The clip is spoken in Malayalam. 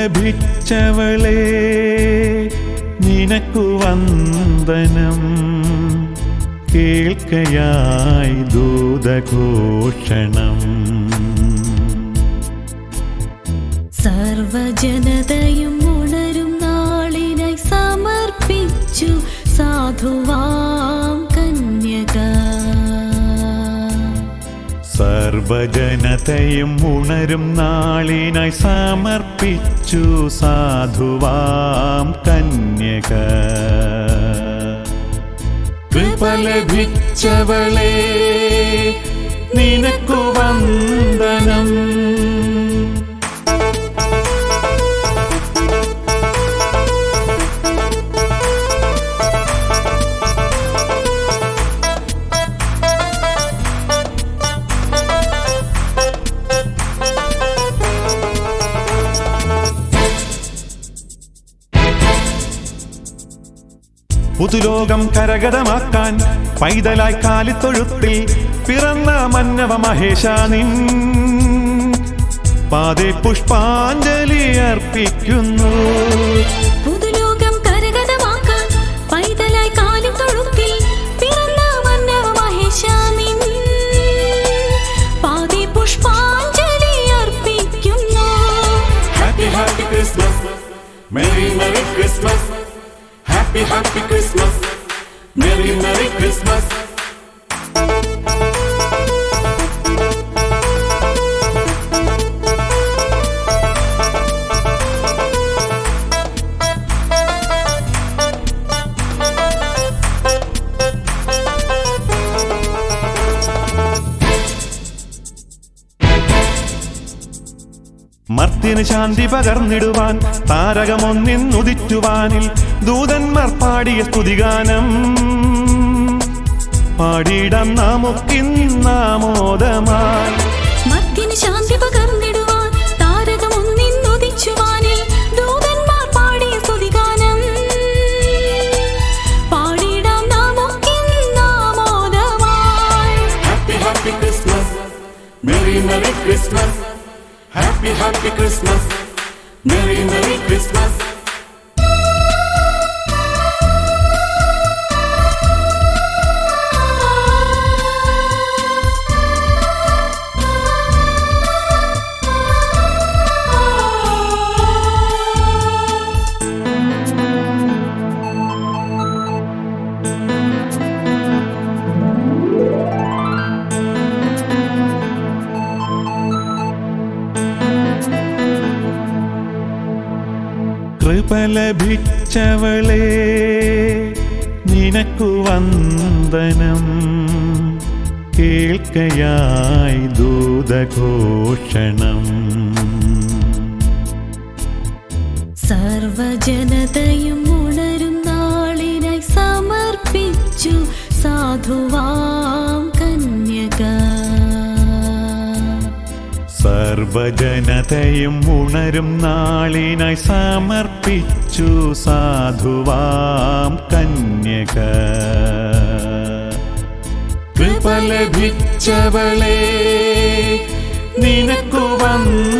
ലഭിച്ചവളെ നിനക്കു വന്ദനം കേൾക്കയായി ദൂതഘോഷണം സർവജനതയും ഉണരും നാളിനായി സമർപ്പിച്ചു സാധുവാം കന്യക സർവജനതയും ഉണരും നാളിനായി സമർപ്പിച്ചു സാധുവാം കന്യക കൃപ ലഭിച്ചവളെ നിനക്കു വന്ദനം പുതുലോകം കരഗതമാക്കാൻ പൈതലായി കാലിത്തൊഴുത്തിൽ പിറന്ന മന്നവ മഹേശ നിൻ പാതെ പുഷ്പാഞ്ജലി അർപ്പിക്കുന്നു പുതുലോകം കരഗതമാക്കാൻ പൈതലായി കാലിൽ തൊഴുത്തിൽ പിറന്ന മന്നവ മഹേശാനിൻ പാതി പുഷ്പാഞ്ജലി അർപ്പിക്കുന്നു Happy, happy Christmas. Merry, Merry Christmas. Happy, happy Christmas. Merry, Merry Christmas. മർത്യന് ശാന്തി പകർന്നിടുവാൻ താരകമൊന്നിന്നുദിറ്റുവാനിൽ ദൂതന്മാർ പാടിയ സ്തുതിഗാനം പാടിയിടം നമുക്കിന്നാമോദമായി മർത്യന് ശാന്തി പകർന്നിടുവാൻ താരകമൊന്നിന്നുദിച്ചുവാനിൽ ദൂതന്മാർ പാടിയ സ്തുതിഗാനം പാടിടാം നാമോദമായി Happy, happy Christmas. Merry, Merry Christmas. Happy, happy Christmas. Merry, Merry Christmas. കൃപ ലഭിച്ചവളെ നിനക്കു വന്ദനം കേൾക്കയായി ദൂതഘോഷണം സർവജനതയും ഉണരും നാളിനായി സമർപ്പിച്ചു സാധുവാം കന്യക സർവജനതയും ഉണരും നാളിനായി സമർപ്പിച്ചു സാധുവാം കന്യക കൃപ ലഭിച്ചവളെ നിനക്കു വന്ദനം